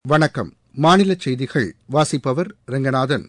வணக்கம் மாநில செய்திகள் வாசிப்பவர் ரெங்கநாதன்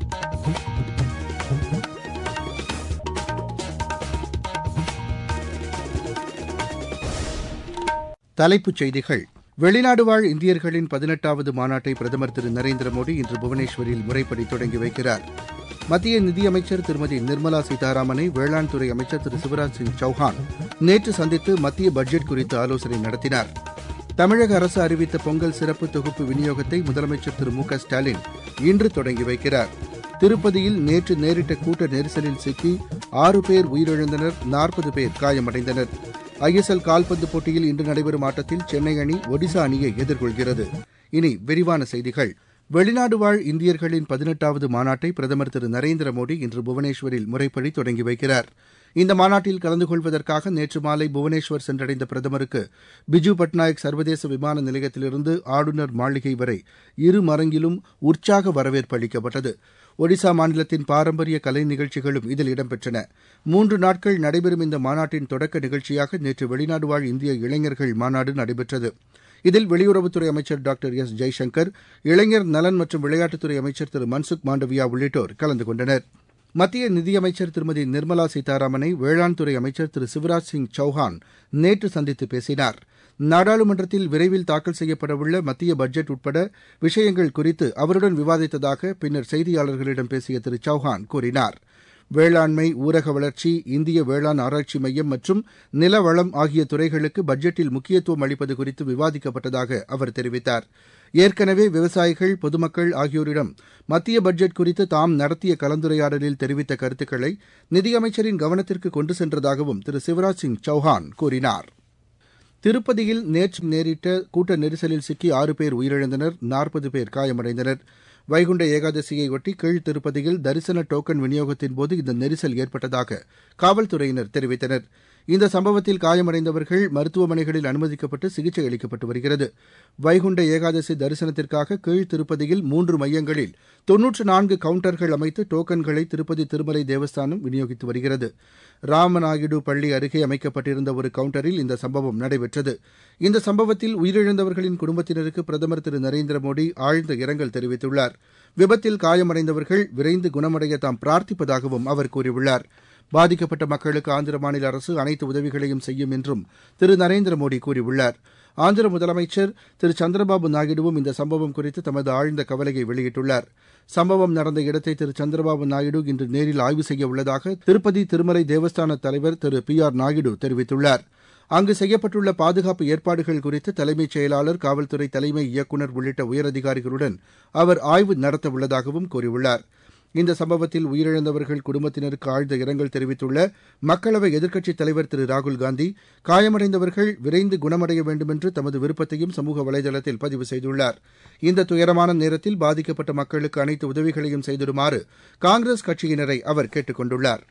தலைப்புச் செய்திகள் வெளிநாடு வாழ் இந்தியர்களின் பதினெட்டாவது மாநாட்டை பிரதமர் திரு நரேந்திர மோடி இன்று புவனேஸ்வரில் முறைப்படி தொடங்கி வைக்கிறார் மத்திய நிதியமைச்சர் திருமதி நிர்மலா சீதாராமனை வேளாண் துறை அமைச்சர் திரு சிவராஜ் சிங் சௌஹான் நேற்று சந்தித்து மத்திய பட்ஜெட் குறித்து ஆலோசனை நடத்தினார் தமிழக அரசு அறிவித்த பொங்கல் சிறப்பு தொகுப்பு விநியோகத்தை முதலமைச்சர் திரு மு க ஸ்டாலின் இன்று தொடங்கி வைக்கிறார் திருப்பதியில் நேற்று நேரிட்ட கூட்ட நெரிசலில் சிக்கி ஆறு பேர் உயிரிழந்தனர் நாற்பது பேர் காயமடைந்தனர் ஐஎஸ்எல் கால்பந்து போட்டியில் இன்று நடைபெறும் ஆட்டத்தில் சென்னை அணி ஒடிசா அணியை எதிர்கொள்கிறது இனி விரிவான செய்திகள் வெளிநாடு வாழ் இந்தியர்களின் பதினெட்டாவது மாநாட்டை பிரதமர் திரு நரேந்திர மோடி இன்று புவனேஸ்வரில் முறைப்படி தொடங்கி வைக்கிறார் இந்த மாநாட்டில் கலந்து கொள்வதற்காக நேற்று மாலை புவனேஸ்வர் சென்றடைந்த பிரதமருக்கு பிஜு பட்நாயக் சர்வதேச விமான நிலையத்திலிருந்து ஆளுநர் மாளிகை வரை இரு மரங்கிலும் உற்சாக வரவேற்பு அளிக்கப்பட்டது ஒடிசா மாநிலத்தின் பாரம்பரிய கலை நிகழ்ச்சிகளும் இதில் இடம்பெற்றன மூன்று நாட்கள் நடைபெறும் இந்த மாநாட்டின் தொடக்க நிகழ்ச்சியாக நேற்று வெளிநாடு வாழ் இந்திய இளைஞர்கள் மாநாடு நடைபெற்றது இதில் வெளியுறவுத்துறை அமைச்சர் டாக்டர் எஸ் ஜெய்சங்கர் இளைஞர் நலன் மற்றும் விளையாட்டுத்துறை அமைச்சர் திரு மன்சுக் மாண்டவியா உள்ளிட்டோர் கலந்து கொண்டனர் மத்திய நிதியமைச்சர் திருமதி நிர்மலா சீதாராமனை வேளாண் துறை அமைச்சர் திரு சிவராஜ் சிங் சௌஹான் நேற்று சந்தித்து பேசினார் நாடாளுமன்றத்தில் விரைவில் தாக்கல் செய்யப்படவுள்ள மத்திய பட்ஜெட் உட்பட விஷயங்கள் குறித்து அவருடன் விவாதித்ததாக பின்னர் செய்தியாளர்களிடம் பேசிய திரு சௌஹான் கூறினார் வேளாண்மை ஊரக வளர்ச்சி இந்திய வேளாண் ஆராய்ச்சி மையம் மற்றும் நிலவளம் ஆகிய துறைகளுக்கு பட்ஜெட்டில் முக்கியத்துவம் அளிப்பது குறித்து விவாதிக்கப்பட்டதாக அவர் தெரிவித்தார் ஏற்கனவே விவசாயிகள் பொதுமக்கள் ஆகியோரிடம் மத்திய பட்ஜெட் குறித்து தாம் நடத்திய கலந்துரையாடலில் தெரிவித்த கருத்துக்களை நிதியமைச்சரின் கவனத்திற்கு கொண்டு சென்றதாகவும் திரு சிவராஜ் சிங் சௌஹான் கூறினார் திருப்பதியில் நேற்று நேரிட்ட கூட்ட நெரிசலில் சிக்கி ஆறு பேர் உயிரிழந்தனர் நாற்பது பேர் காயமடைந்தனர் வைகுண்ட ஏகாதசியை ஒட்டி கீழ் திருப்பதியில் தரிசன டோக்கன் விநியோகத்தின்போது இந்த நெரிசல் ஏற்பட்டதாக காவல்துறையினர் தெரிவித்தனர் இந்த சம்பவத்தில் காயமடைந்தவர்கள் மருத்துவமனைகளில் அனுமதிக்கப்பட்டு சிகிச்சை அளிக்கப்பட்டு வருகிறது வைகுண்ட ஏகாதசி தரிசனத்திற்காக கீழ் திருப்பதியில் மூன்று மையங்களில் தொன்னூற்று நான்கு கவுண்டர்கள் அமைத்து டோக்கன்களை திருப்பதி திருமலை தேவஸ்தானம் விநியோகித்து வருகிறது ராமநாயுடு பள்ளி அருகே அமைக்கப்பட்டிருந்த ஒரு கவுண்டரில் இந்த சம்பவம் நடைபெற்றது இந்த சம்பவத்தில் உயிரிழந்தவர்களின் குடும்பத்தினருக்கு பிரதமர் திரு நரேந்திர மோடி ஆழ்ந்த இரங்கல் தெரிவித்துள்ளார் விபத்தில் காயமடைந்தவர்கள் விரைந்து குணமடைய தாம் பிரார்த்திப்பதாகவும் அவர் கூறியுள்ளார் பாதிக்கப்பட்ட மக்களுக்கு ஆந்திர மாநில அரசு அனைத்து உதவிகளையும் செய்யும் என்றும் திரு நரேந்திர மோடி கூறியுள்ளார் ஆந்திர முதலமைச்சர் திரு சந்திரபாபு நாயுடுவும் இந்த சம்பவம் குறித்து தமது ஆழ்ந்த கவலையை வெளியிட்டுள்ளார் சம்பவம் நடந்த இடத்தை திரு சந்திரபாபு நாயுடு இன்று நேரில் ஆய்வு செய்ய உள்ளதாக திருப்பதி திருமலை தேவஸ்தான தலைவர் திரு பி ஆர் நாயுடு தெரிவித்துள்ளார் அங்கு செய்யப்பட்டுள்ள பாதுகாப்பு ஏற்பாடுகள் குறித்து தலைமைச் செயலாளர் காவல்துறை தலைமை இயக்குநர் உள்ளிட்ட உயரதிகாரிகளுடன் அவர் ஆய்வு நடத்த உள்ளதாகவும் கூறியுள்ளார் இந்த சம்பவத்தில் உயிரிழந்தவர்கள் குடும்பத்தினருக்கு ஆழ்ந்த இரங்கல் தெரிவித்துள்ள மக்களவை எதிர்க்கட்சித் தலைவர் திரு ராகுல்காந்தி காயமடைந்தவர்கள் விரைந்து குணமடைய வேண்டுமென்று தமது விருப்பத்தையும் சமூக வலைதளத்தில் பதிவு செய்துள்ளார் இந்த துயரமான நேரத்தில் பாதிக்கப்பட்ட மக்களுக்கு அனைத்து உதவிகளையும் செய்திடுமாறு காங்கிரஸ் கட்சியினரை அவர் கேட்டுக் கொண்டுள்ளார்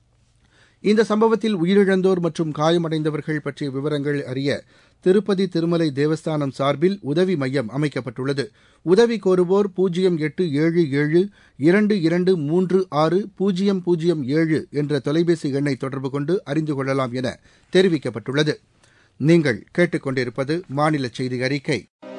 இந்த சம்பவத்தில் உயிரிழந்தோர் மற்றும் காயமடைந்தவர்கள் பற்றிய விவரங்கள் அறிய திருப்பதி திருமலை தேவஸ்தானம் சார்பில் உதவி மையம் அமைக்கப்பட்டுள்ளது உதவி கோருவோர் பூஜ்ஜியம் எட்டு ஏழு ஏழு இரண்டு இரண்டு மூன்று ஆறு பூஜ்ஜியம் பூஜ்ஜியம் ஏழு என்ற தொலைபேசி எண்ணை தொடர்பு கொண்டு அறிந்து கொள்ளலாம் என தெரிவிக்கப்பட்டுள்ளது நீங்கள் கேட்டுக்கொண்டிருப்பது மாநில செய்தி அறிக்கை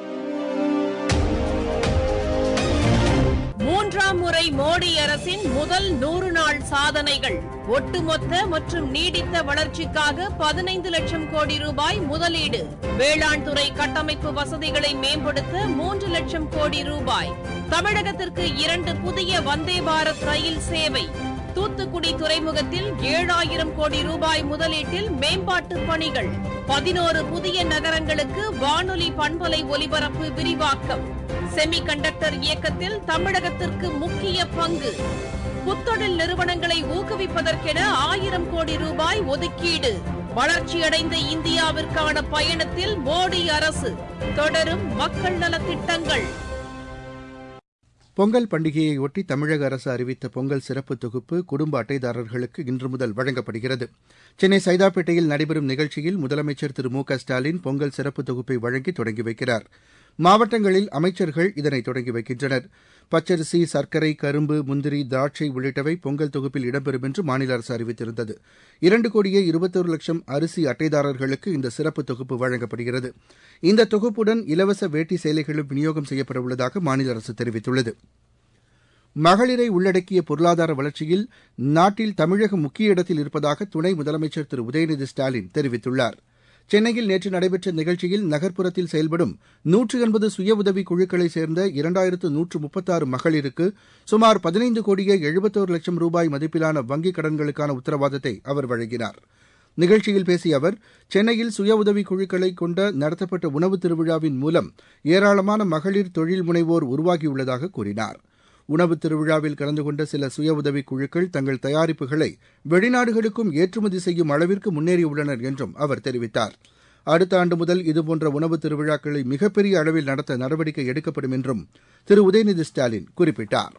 மூன்றாம் முறை மோடி அரசின் முதல் நூறு நாள் சாதனைகள் ஒட்டுமொத்த மற்றும் நீடித்த வளர்ச்சிக்காக பதினைந்து லட்சம் கோடி ரூபாய் முதலீடு வேளாண் துறை கட்டமைப்பு வசதிகளை மேம்படுத்த மூன்று லட்சம் கோடி ரூபாய் தமிழகத்திற்கு இரண்டு புதிய வந்தே பாரத் ரயில் சேவை தூத்துக்குடி துறைமுகத்தில் ஏழாயிரம் கோடி ரூபாய் முதலீட்டில் மேம்பாட்டு பணிகள் பதினோரு புதிய நகரங்களுக்கு வானொலி பண்பலை ஒலிபரப்பு விரிவாக்கம் செமி கண்டக்டர் இயக்கத்தில் தமிழகத்திற்கு முக்கிய பங்கு புத்தொழில் நிறுவனங்களை ஊக்குவிப்பதற்கென ஆயிரம் கோடி ரூபாய் ஒதுக்கீடு வளர்ச்சியடைந்த இந்தியாவிற்கான பயணத்தில் மோடி அரசு தொடரும் மக்கள் நலத்திட்டங்கள் பொங்கல் பண்டிகையையொட்டி தமிழக அரசு அறிவித்த பொங்கல் சிறப்பு தொகுப்பு குடும்ப அட்டைதாரர்களுக்கு இன்று முதல் வழங்கப்படுகிறது சென்னை சைதாப்பேட்டையில் நடைபெறும் நிகழ்ச்சியில் முதலமைச்சர் திரு மு க ஸ்டாலின் பொங்கல் சிறப்பு தொகுப்பை வழங்கி தொடங்கி வைக்கிறார் மாவட்டங்களில் அமைச்சர்கள் இதனை தொடங்கி வைக்கின்றனர் பச்சரிசி சர்க்கரை கரும்பு முந்திரி திராட்சை உள்ளிட்டவை பொங்கல் தொகுப்பில் இடம்பெறும் என்று மாநில அரசு அறிவித்திருந்தது இரண்டு கோடியே இருபத்தொரு லட்சம் அரிசி அட்டைதாரர்களுக்கு இந்த சிறப்பு தொகுப்பு வழங்கப்படுகிறது இந்த தொகுப்புடன் இலவச வேட்டி சேலைகளும் விநியோகம் செய்யப்பட உள்ளதாக மாநில அரசு தெரிவித்துள்ளது மகளிரை உள்ளடக்கிய பொருளாதார வளர்ச்சியில் நாட்டில் தமிழகம் முக்கிய இடத்தில் இருப்பதாக துணை முதலமைச்சர் திரு உதயநிதி ஸ்டாலின் தெரிவித்துள்ளார் சென்னையில் நேற்று நடைபெற்ற நிகழ்ச்சியில் நகர்ப்புறத்தில் செயல்படும் நூற்று எண்பது சுய உதவி குழுக்களை சேர்ந்த இரண்டாயிரத்து நூற்று முப்பத்தாறு மகளிருக்கு சுமார் பதினைந்து கோடியே எழுபத்தோரு லட்சம் ரூபாய் மதிப்பிலான வங்கிக் கடன்களுக்கான உத்தரவாதத்தை அவர் வழங்கினார் நிகழ்ச்சியில் பேசிய அவர் சென்னையில் சுய உதவி குழுக்களை கொண்ட நடத்தப்பட்ட உணவு திருவிழாவின் மூலம் ஏராளமான மகளிர் தொழில் முனைவோர் உருவாகியுள்ளதாக கூறினார் உணவு திருவிழாவில் கலந்து கொண்ட சில சுய உதவி குழுக்கள் தங்கள் தயாரிப்புகளை வெளிநாடுகளுக்கும் ஏற்றுமதி செய்யும் அளவிற்கு முன்னேறியுள்ளனர் என்றும் அவர் தெரிவித்தார் அடுத்த ஆண்டு முதல் இதுபோன்ற உணவு திருவிழாக்களை மிகப்பெரிய அளவில் நடத்த நடவடிக்கை எடுக்கப்படும் என்றும் திரு உதயநிதி ஸ்டாலின் குறிப்பிட்டார்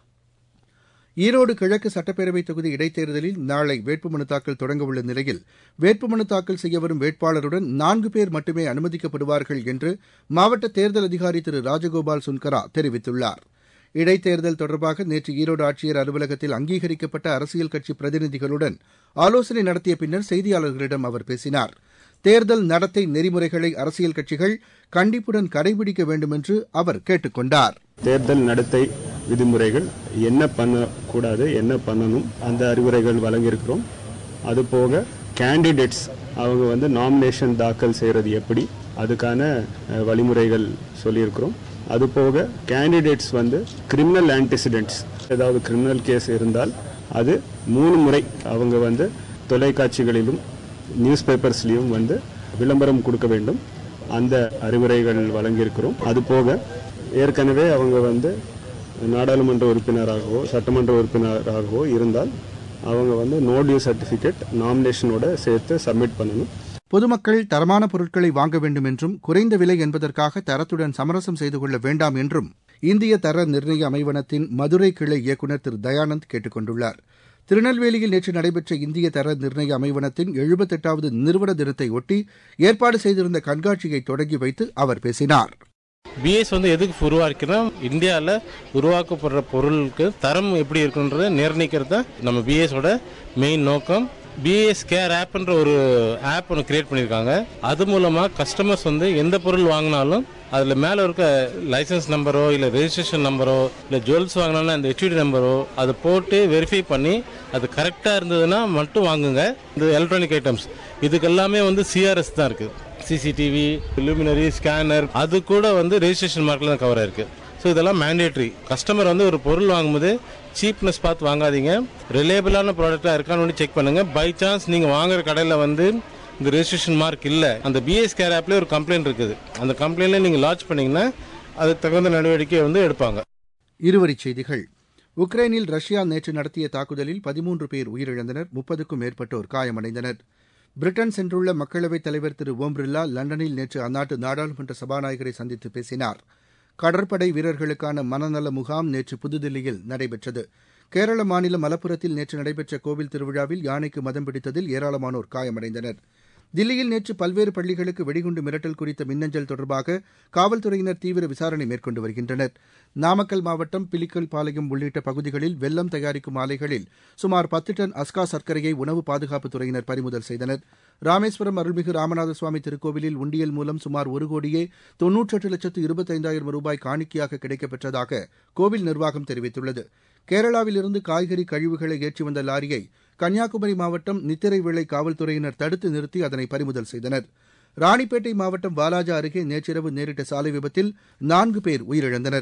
ஈரோடு கிழக்கு சட்டப்பேரவை தொகுதி இடைத்தேர்தலில் நாளை வேட்புமனு தாக்கல் தொடங்கவுள்ள நிலையில் வேட்புமனு தாக்கல் செய்ய வரும் வேட்பாளருடன் நான்கு பேர் மட்டுமே அனுமதிக்கப்படுவார்கள் என்று மாவட்ட தேர்தல் அதிகாரி திரு ராஜகோபால் சுன்கரா தெரிவித்துள்ளார் இடைத்தேர்தல் தொடர்பாக நேற்று ஈரோடு ஆட்சியர் அலுவலகத்தில் அங்கீகரிக்கப்பட்ட அரசியல் கட்சி பிரதிநிதிகளுடன் ஆலோசனை நடத்திய பின்னர் செய்தியாளர்களிடம் அவர் பேசினார் தேர்தல் நடத்தை நெறிமுறைகளை அரசியல் கட்சிகள் கண்டிப்புடன் கடைபிடிக்க வேண்டும் என்று அவர் கேட்டுக் கொண்டார் தேர்தல் நடத்தை விதிமுறைகள் என்ன பண்ணக்கூடாது என்ன பண்ணணும் அந்த அறிவுரைகள் வழங்கியிருக்கிறோம் அதுபோக கேண்டிடேட்ஸ் அவங்க வந்து நாமினேஷன் தாக்கல் செய்கிறது எப்படி அதுக்கான அஹ், வழிமுறைகள் சொல்லியிருக்கிறோம் அதுபோக கேண்டிடேட்ஸ் வந்து கிரிமினல் ஆன்டிசிடென்ட்ஸ் ஏதாவது கிரிமினல் கேஸ் இருந்தால் அது மூணு முறை அவங்க வந்து தொலைக்காட்சிகளிலும் நியூஸ் பேப்பர்ஸ்லையும் வந்து விளம்பரம் கொடுக்க வேண்டும் அந்த அறிவுரைகள் வழங்கியிருக்கிறோம் அதுபோக ஏற்கனவே அவங்க வந்து நாடாளுமன்ற உறுப்பினராகவோ சட்டமன்ற உறுப்பினராகவோ இருந்தால் அவங்க வந்து நோ டியூ சர்டிஃபிகேட் நாமினேஷனோட சேர்த்து சப்மிட் பண்ணணும் பொதுமக்கள் தரமான பொருட்களை வாங்க வேண்டும் என்றும் குறைந்த விலை என்பதற்காக தரத்துடன் சமரசம் செய்து கொள்ள வேண்டாம் என்றும் இந்திய தர நிர்ணய அமைவனத்தின் மதுரை கிளை இயக்குநர் திரு தயானந்த் கேட்டுக் கொண்டுள்ளார் திருநெல்வேலியில் நேற்று நடைபெற்ற இந்திய தர நிர்ணய அமைவனத்தின் எழுபத்தெட்டாவது நிறுவன தினத்தை ஒட்டி ஏற்பாடு செய்திருந்த கண்காட்சியை தொடங்கி வைத்து அவர் பேசினார் பிஎஸ் வந்து எதுக்கு உருவாக்கினா இந்தியாவில் உருவாக்கப்படுற பொருளுக்கு தரம் எப்படி இருக்குன்றதை நிர்ணயிக்கிறது தான் நம்ம பிஎஸோட மெயின் நோக்கம் பிஎஸ் கேர் ஆப்ன்ற ஒரு ஆப் ஒன்று கிரியேட் பண்ணியிருக்காங்க அது மூலமாக கஸ்டமர்ஸ் வந்து எந்த பொருள் வாங்கினாலும் அதில் மேலே இருக்க லைசன்ஸ் நம்பரோ இல்லை ரெஜிஸ்ட்ரேஷன் நம்பரோ இல்லை ஜுவல்ஸ் வாங்கினாலும் அந்த ஹெச்டி நம்பரோ அதை போட்டு வெரிஃபை பண்ணி அது கரெக்டாக இருந்ததுன்னா மட்டும் வாங்குங்க இந்த எலக்ட்ரானிக் ஐட்டம்ஸ் இதுக்கு எல்லாமே வந்து சிஆர்எஸ் தான் இருக்குது சிசிடிவி லூமினரி ஸ்கேனர் அது கூட வந்து ரெஜிஸ்ட்ரேஷன் மார்க்கில் தான் கவர் ஆயிருக்கு ஸோ இதெல்லாம் மேண்டேட்ரி கஸ்டமர் வந்து ஒரு பொருள் வாங்கும்போது சீப்னஸ் பார்த்து வாங்காதீங்க ரிலேபிளான ப்ராடக்டாக இருக்கான்னு செக் பண்ணுங்க பை சான்ஸ் நீங்கள் வாங்குற கடையில் வந்து இந்த ரெஜிஸ்ட்ரேஷன் மார்க் இல்லை அந்த பிஎஸ் கேர் ஆப்லேயே ஒரு கம்ப்ளைண்ட் இருக்குது அந்த கம்ப்ளைண்ட்ல நீங்கள் லான்ச் பண்ணீங்கன்னா அதுக்கு தகுந்த நடவடிக்கை வந்து எடுப்பாங்க இருவரிச் செய்திகள் உக்ரைனில் ரஷ்யா நேற்று நடத்திய தாக்குதலில் பதிமூன்று பேர் உயிரிழந்தனர் முப்பதுக்கும் மேற்பட்டோர் காயமடைந்தனர் பிரிட்டன் சென்றுள்ள மக்களவைத் தலைவர் திரு ஓம் பிர்லா லண்டனில் நேற்று அந்நாட்டு நாடாளுமன்ற சபாநாயகரை சந்தித்து பேசினார் கடற்படை வீரர்களுக்கான மனநல முகாம் நேற்று புதுதில்லியில் நடைபெற்றது கேரள மாநிலம் மலப்புரத்தில் நேற்று நடைபெற்ற கோவில் திருவிழாவில் யானைக்கு மதம் பிடித்ததில் ஏராளமானோர் காயமடைந்தனர் தில்லியில் நேற்று பல்வேறு பள்ளிகளுக்கு வெடிகுண்டு மிரட்டல் குறித்த மின்னஞ்சல் தொடர்பாக காவல்துறையினர் தீவிர விசாரணை மேற்கொண்டு வருகின்றனர் நாமக்கல் மாவட்டம் பிலிக்கல் பாளையம் உள்ளிட்ட பகுதிகளில் வெல்லம் தயாரிக்கும் ஆலைகளில் சுமார் பத்து டன் அஸ்கா சர்க்கரையை உணவு பாதுகாப்புத் துறையினர் பறிமுதல் செய்தனர் ராமேஸ்வரம் அருள்மிகு ராமநாத சுவாமி திருக்கோவிலில் உண்டியல் மூலம் சுமார் ஒரு கோடியே தொன்னூற்றெட்டு லட்சத்து இருபத்தைந்தாயிரம் ரூபாய் காணிக்கையாக கிடைக்கப்பெற்றதாக கோவில் நிர்வாகம் தெரிவித்துள்ளது கேரளாவிலிருந்து காய்கறி கழிவுகளை ஏற்றி வந்த லாரியை கன்னியாகுமரி மாவட்டம் நித்திரைவிளை காவல்துறையினர் தடுத்து நிறுத்தி அதனை பறிமுதல் செய்தனர் ராணிப்பேட்டை மாவட்டம் வாலாஜா அருகே நேற்றிரவு நேரிட்ட சாலை விபத்தில் நான்கு பேர் உயிரிழந்தனர்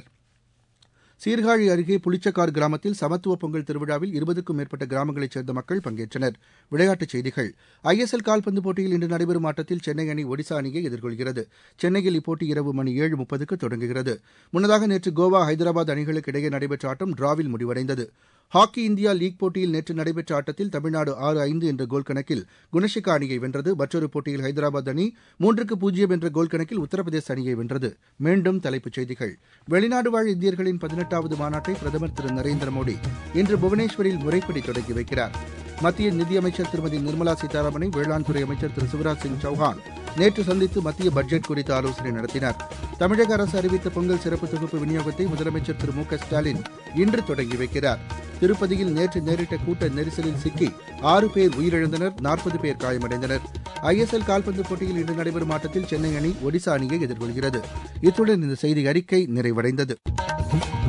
சீர்காழி அருகே புளிச்சக்கார் கிராமத்தில் சமத்துவ பொங்கல் திருவிழாவில் இருபதுக்கும் மேற்பட்ட கிராமங்களைச் சேர்ந்த மக்கள் பங்கேற்றனர் விளையாட்டுச் செய்திகள் ஐஎஸ்எல் கால்பந்து போட்டியில் இன்று நடைபெறும் ஆட்டத்தில் சென்னை அணி ஒடிசா அணியை எதிர்கொள்கிறது சென்னையில் இப்போட்டி இரவு மணி ஏழு முப்பதுக்கு தொடங்குகிறது முன்னதாக நேற்று கோவா ஹைதராபாத் அணிகளுக்கு இடையே நடைபெற்ற ஆட்டம் டிராவில் முடிவடைந்தது ஹாக்கி இந்தியா லீக் போட்டியில் நேற்று நடைபெற்ற ஆட்டத்தில் தமிழ்நாடு ஆறு ஐந்து என்ற கோல் கணக்கில் குணஷிகா அணியை வென்றது மற்றொரு போட்டியில் ஹைதராபாத் அணி மூன்றுக்கு பூஜ்ஜியம் என்ற கோல் கணக்கில் உத்தரப்பிரதேச அணியை வென்றது மீண்டும் தலைப்புச் செய்திகள் வெளிநாடு வாழ் இந்தியர்களின் பதினெட்டாவது மாநாட்டை பிரதமர் திரு நரேந்திர மோடி இன்று புவனேஸ்வரில் முறைப்படி தொடங்கி வைக்கிறார் மத்திய நிதியமைச்சர் திருமதி நிர்மலா சீதாராமனை வேளாண் துறை அமைச்சர் திரு சிவராஜ் சிங் சௌஹான் நேற்று சந்தித்து மத்திய பட்ஜெட் குறித்து ஆலோசனை நடத்தினார் தமிழக அரசு அறிவித்த பொங்கல் சிறப்பு தொகுப்பு விநியோகத்தை முதலமைச்சர் திரு மு க ஸ்டாலின் இன்று தொடங்கி வைக்கிறார் திருப்பதியில் நேற்று நேரிட்ட கூட்ட நெரிசலில் சிக்கி ஆறு பேர் உயிரிழந்தனர் நாற்பது பேர் காயமடைந்தனர் ஐஎஸ்எல் கால்பந்து போட்டியில் இன்று நடைபெறும் ஆட்டத்தில் சென்னை அணி ஒடிசா அணியை எதிர்கொள்கிறது இத்துடன் இந்த செய்தி அறிக்கை நிறைவடைந்தது